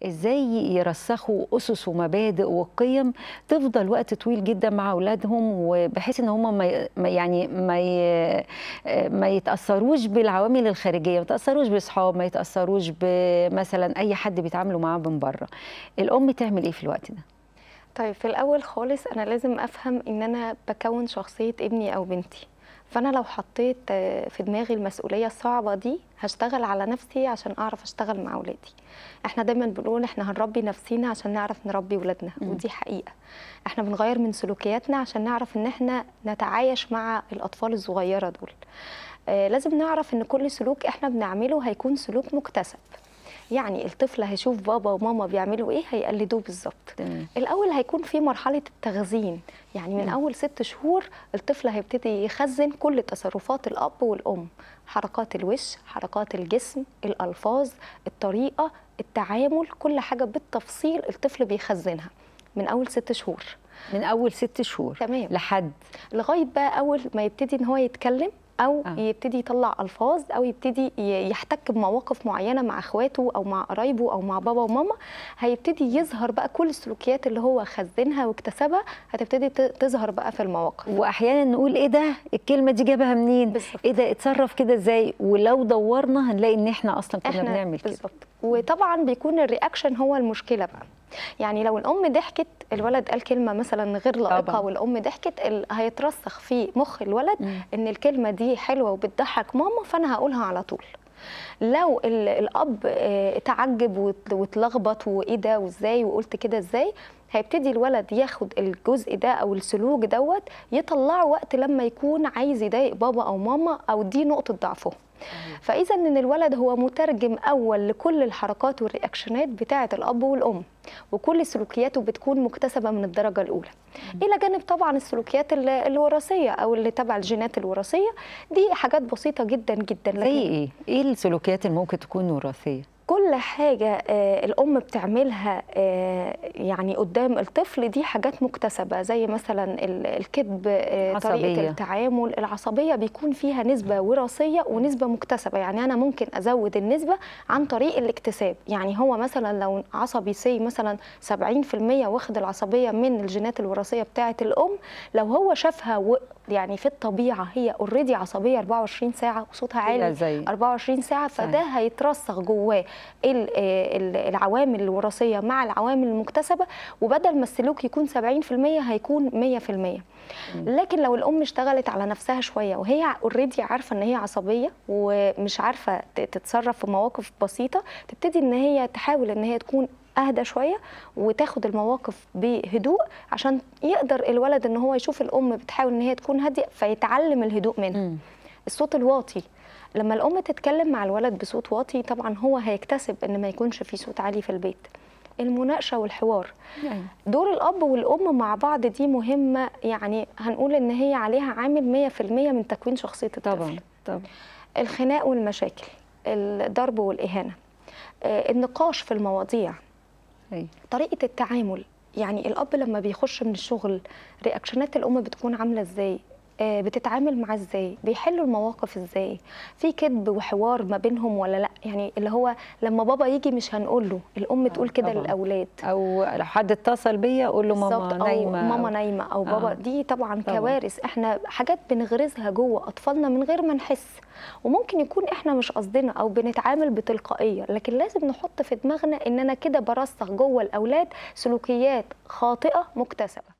ازاي يرسخوا اسس ومبادئ وقيم تفضل وقت طويل جدا مع اولادهم وبحيث ان هم ما ي- ما يعني ما ي- ما يتاثروش بالعوامل الخارجيه ما يتاثروش باصحاب ما يتاثروش بمثلا اي حد بيتعاملوا معاه من بره الام تعمل ايه في الوقت ده طيب في الاول خالص انا لازم افهم ان انا بكون شخصيه ابني او بنتي فانا لو حطيت آه، في دماغي المسؤوليه الصعبه دي هشتغل على نفسي عشان اعرف اشتغل مع اولادي احنا دايما بنقول احنا هنربي نفسينا عشان نعرف نربي ولادنا مم. ودي حقيقه احنا بنغير من سلوكياتنا عشان نعرف ان احنا نتعايش مع الاطفال الصغيره دول آه، لازم نعرف ان كل سلوك احنا بنعمله هيكون سلوك مكتسب يعني الطفل هيشوف بابا وماما بيعملوا ايه هيقلدوه بالظبط تمام الاول هيكون في مرحله التخزين يعني من مم. اول ست شهور الطفل هيبتدي يخزن كل تصرفات الاب والام حركات الوش حركات الجسم الالفاظ الطريقه التعامل كل حاجه بالتفصيل الطفل بيخزنها من اول ست شهور من اول ست شهور تمام. لحد لغايه بقى اول ما يبتدي ان هو يتكلم او آه. آه. يبتدي يطلع الفاظ او يبتدي ي- يحتك بمواقف معينه مع اخواته او مع قرايبه او مع بابا وماما هيبتدي يظهر بقى كل السلوكيات اللي هو خزنها واكتسبها هتبتدي ت- تظهر بقى في المواقف واحيانا نقول ايه ده الكلمه دي جابها منين بالظبط. ايه ده اتصرف كده ازاي ولو دورنا هنلاقي ان احنا اصلا كنا احنا بنعمل كده بالظبط وطبعا بيكون الرياكشن هو المشكله بقى يعني لو الام ضحكت الولد قال كلمه مثلا غير لائقه طبعاً. والام ضحكت ال- هيترسخ في مخ الولد مم. ان الكلمه دي حلوه وبتضحك ماما فانا هقولها على طول لو ال- الاب آه، اتعجب وات- واتلخبط وايه ده وازاي وقلت كده ازاي هيبتدي الولد ياخد الجزء ده او السلوك دوت يطلعه وقت لما يكون عايز يضايق بابا او ماما او دي نقطه ضعفهم فاذا ان الولد هو مترجم اول لكل الحركات والرياكشنات بتاعه الاب والام وكل سلوكياته بتكون مكتسبه من الدرجه الاولى الى جانب طبعا السلوكيات ال- الوراثيه او اللي تبع الجينات الوراثيه دي حاجات بسيطه جدا جدا زي لكن ايه ايه السلوكيات اللي ممكن تكون وراثيه كل حاجة آه، الأم بتعملها آه، يعني قدام الطفل دي حاجات مكتسبة زي مثلا ال- الكذب آه، عصبية. طريقة التعامل العصبية بيكون فيها نسبة وراثية ونسبة مكتسبة يعني أنا ممكن أزود النسبة عن طريق الاكتساب يعني هو مثلا لو عصبي سي مثلا 70% واخد العصبية من الجينات الوراثية بتاعة الأم لو هو شافها و يعني في الطبيعة هي اوريدي عصبية 24 ساعة وصوتها كده عالي زي 24 ساعة صحيح. فده هيترسخ جواه ال- ال- العوامل الوراثية مع العوامل المكتسبة وبدل ما السلوك يكون 70% هيكون 100% لكن لو الأم اشتغلت على نفسها شوية وهي اوريدي عارفة إن هي عصبية ومش عارفة ت- تتصرف في مواقف بسيطة تبتدي إن هي تحاول إن هي تكون اهدى شويه وتاخد المواقف بهدوء عشان يقدر الولد ان هو يشوف الام بتحاول ان هي تكون هاديه فيتعلم الهدوء منها مم. الصوت الواطي لما الام تتكلم مع الولد بصوت واطي طبعا هو هيكتسب ان ما يكونش في صوت عالي في البيت المناقشه والحوار يعني دور الاب والام مع بعض دي مهمه يعني هنقول ان هي عليها عامل 100% من تكوين شخصيه الطفل طبعا طبعا الخناق والمشاكل الضرب والاهانه آه، النقاش في المواضيع أيوة. طريقه التعامل يعني الاب لما بيخش من الشغل رياكشنات الام بتكون عامله ازاي آه، بتتعامل معاه ازاي بيحلوا المواقف ازاي في كذب وحوار ما بينهم ولا لا يعني اللي هو لما بابا يجي مش هنقول له الام تقول كده طبعاً. للاولاد او لو حد اتصل بيا اقول له بالظبط ماما أو نايمه ماما أو- نايمه او بابا آه. دي طبعا, طبعاً. كوارث احنا حاجات بنغرزها جوه اطفالنا من غير ما نحس وممكن يكون احنا مش قصدنا او بنتعامل بتلقائيه لكن لازم نحط في دماغنا ان انا كده برسخ جوه الاولاد سلوكيات خاطئه مكتسبه